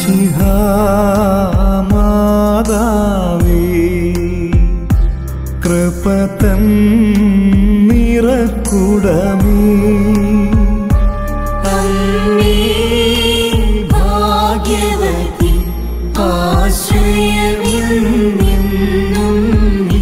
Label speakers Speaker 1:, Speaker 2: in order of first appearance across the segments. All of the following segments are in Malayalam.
Speaker 1: മാതാവേ കൃപതൻ നിറക്കുടമേ
Speaker 2: അമ്മേ ഭാഗ്യവതി ആശ്രയമെന്നും നീ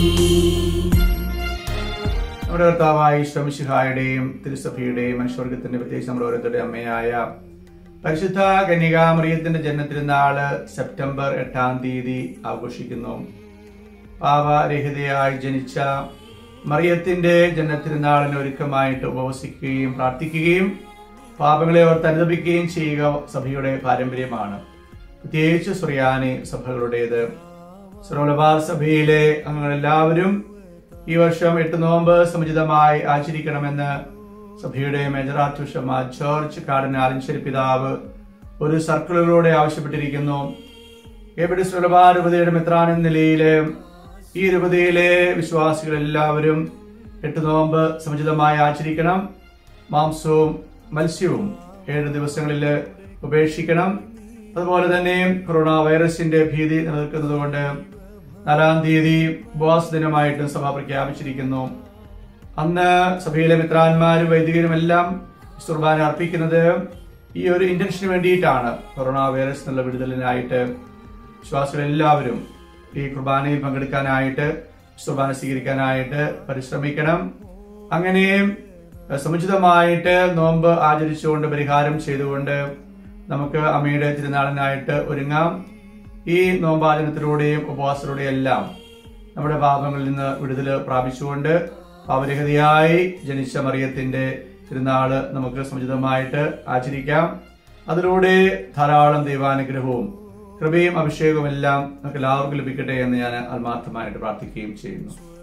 Speaker 3: നമ്മുടെ കർത്താവായ ശ്രമിശിഹായുടെയും തിരുസഭയുടെയും മനുഷ്യവർഗത്തിന്റെ പ്രത്യേകിച്ച് നമ്മുടെ ഓരോരുത്തരുടെ അമ്മയായ പരിശുദ്ധ കന്യകാമറിയത്തിന്റെ ജന്മത്തിരുന്നാള് സെപ്റ്റംബർ എട്ടാം തീയതി ആഘോഷിക്കുന്നു പാപരഹിതയായി ജനിച്ച മറിയത്തിന്റെ ജന്മത്തിരുന്നാളിന് ഒരുക്കമായിട്ട് ഉപവസിക്കുകയും പ്രാർത്ഥിക്കുകയും പാപങ്ങളെ ഓർത്ത് അനുദപിക്കുകയും ചെയ്യുക സഭയുടെ പാരമ്പര്യമാണ് പ്രത്യേകിച്ച് സുറിയാനി സഭകളുടേത് സർവലബാർ സഭയിലെ അംഗങ്ങളെല്ലാവരും ഈ വർഷം എട്ട് നോമ്പ് സമുചിതമായി ആചരിക്കണമെന്ന് സഭയുടെ major archbishop Mar George cardinal Alencherry പിതാവ് ഒരു സർക്കിളിലൂടെ ആവശ്യപ്പെട്ടിരിക്കുന്നു എവിടെ സുലഭാ രൂപതയുടെ മെത്രാൻ എന്ന നിലയില് ഈ രൂപതയിലെ വിശ്വാസികൾ എല്ലാവരും എട്ട് നോമ്പ് സമുചിതമായി ആചരിക്കണം മാംസവും മത്സ്യവും ഏഴ് ദിവസങ്ങളിൽ ഉപേക്ഷിക്കണം അതുപോലെ തന്നെ കൊറോണ വൈറസിന്റെ ഭീതി നിലനിൽക്കുന്നത് കൊണ്ട് നാലാം തീയതി ഉപവാസ ദിനമായിട്ട് സഭ പ്രഖ്യാപിച്ചിരിക്കുന്നു അന്ന് സഭയിലെ മിത്രാന്മാരും വൈദികരും എല്ലാം കുർബാന അർപ്പിക്കുന്നത് ഈ ഒരു ഇന്റൻഷന് വേണ്ടിയിട്ടാണ് കൊറോണ വൈറസ് എന്നുള്ള വിടുതലിനായിട്ട് വിശ്വാസികൾ എല്ലാവരും ഈ കുർബാനയിൽ പങ്കെടുക്കാനായിട്ട് കുർബാന സ്വീകരിക്കാനായിട്ട് പരിശ്രമിക്കണം അങ്ങനെ സമുചിതമായിട്ട് നോമ്പ് ആചരിച്ചുകൊണ്ട് പരിഹാരം ചെയ്തുകൊണ്ട് നമുക്ക് അമ്മയുടെ തിരുനാളിനായിട്ട് ഒരുങ്ങാം ഈ നോമ്പാചരണത്തിലൂടെയും ഉപവാസത്തിലൂടെയും എല്ലാം നമ്മുടെ പാപങ്ങളിൽ നിന്ന് വിടുതൽ പ്രാപിച്ചുകൊണ്ട് പാപരഹിതയായി ജനിച്ച മറിയത്തിന്റെ തിരുനാള് നമുക്ക് സമുചിതമായിട്ട് ആചരിക്കാം അതിലൂടെ ധാരാളം ദൈവാനുഗ്രഹവും കൃപയും അഭിഷേകവും എല്ലാം നമുക്ക് എല്ലാവർക്കും ലഭിക്കട്ടെ എന്ന് ഞാൻ ആത്മാർത്ഥമായിട്ട് പ്രാർത്ഥിക്കുകയും ചെയ്യുന്നു